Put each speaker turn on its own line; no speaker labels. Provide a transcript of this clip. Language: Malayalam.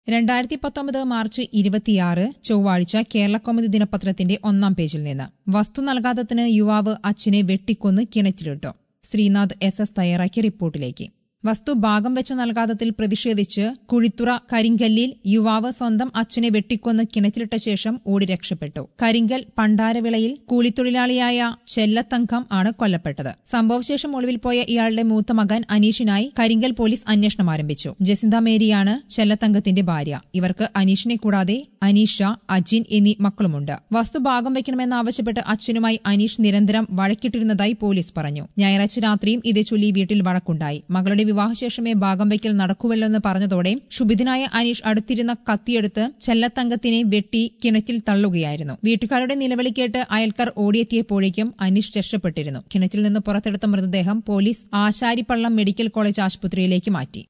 രണ്ടായിരത്തി പത്തൊമ്പത് മാർച്ച് ഇരുപത്തിയാറ് ചൊവ്വാഴ്ച കേരള കൗമുദി ദിനപത്രത്തിന്റെ ഒന്നാം പേജിൽ നിന്ന് വസ്തു നൽകാത്തതിന് യുവാവ് അച്ഛനെ വെട്ടിക്കൊന്ന് കിണറ്റിലിട്ടു ശ്രീനാഥ് എസ് എസ് തയ്യാറാക്കിയ റിപ്പോർട്ടിലേക്ക് വസ്തു ഭാഗം വെച്ച് നൽകാത്തതിൽ പ്രതിഷേധിച്ച് കുഴിത്തുറ കരിങ്കല്ലിൽ യുവാവ് സ്വന്തം അച്ഛനെ വെട്ടിക്കൊന്ന് കിണറ്റിലിട്ട ശേഷം ഓടി രക്ഷപ്പെട്ടു കരിങ്കൽ പണ്ടാരവിളയിൽ കൂലിത്തൊഴിലാളിയായ ചെല്ലത്തങ്കം ആണ് കൊല്ലപ്പെട്ടത് സംഭവശേഷം ഒളിവിൽ പോയ ഇയാളുടെ മൂത്ത മകൻ അനീഷിനായി കരിങ്കൽ പോലീസ് അന്വേഷണം ആരംഭിച്ചു ജസിന്ത മേരിയാണ് ചെല്ലത്തങ്കത്തിന്റെ ഭാര്യ ഇവർക്ക് അനീഷിനെ കൂടാതെ അനീഷ അജിൻ എന്നീ മക്കളുമുണ്ട് വസ്തു ഭാഗം വെക്കണമെന്നാവശ്യപ്പെട്ട് അച്ഛനുമായി അനീഷ് നിരന്തരം വഴക്കിട്ടിരുന്നതായി പോലീസ് പറഞ്ഞു ഞായറാഴ്ച രാത്രിയും ഇതേ ചൊല്ലി വീട്ടിൽ വഴക്കുണ്ടായി മകളുടെ വിവാഹശേഷമേ ഭാഗം വയ്ക്കൽ നടക്കുവല്ലെന്ന് പറഞ്ഞതോടെ ക്ഷുഭിതനായ അനീഷ് അടുത്തിരുന്ന കത്തിയെടുത്ത് ചെല്ലത്തങ്കത്തിനെ വെട്ടി കിണറ്റിൽ തള്ളുകയായിരുന്നു വീട്ടുകാരുടെ നിലവിളി കേട്ട് അയൽക്കാർ ഓടിയെത്തിയപ്പോഴേക്കും അനീഷ് രക്ഷപ്പെട്ടിരുന്നു കിണറ്റിൽ നിന്ന് പുറത്തെടുത്ത മൃതദേഹം പോലീസ് ആശാരിപ്പള്ളം മെഡിക്കൽ കോളേജ് ആശുപത്രിയിലേക്ക് മാറ്റി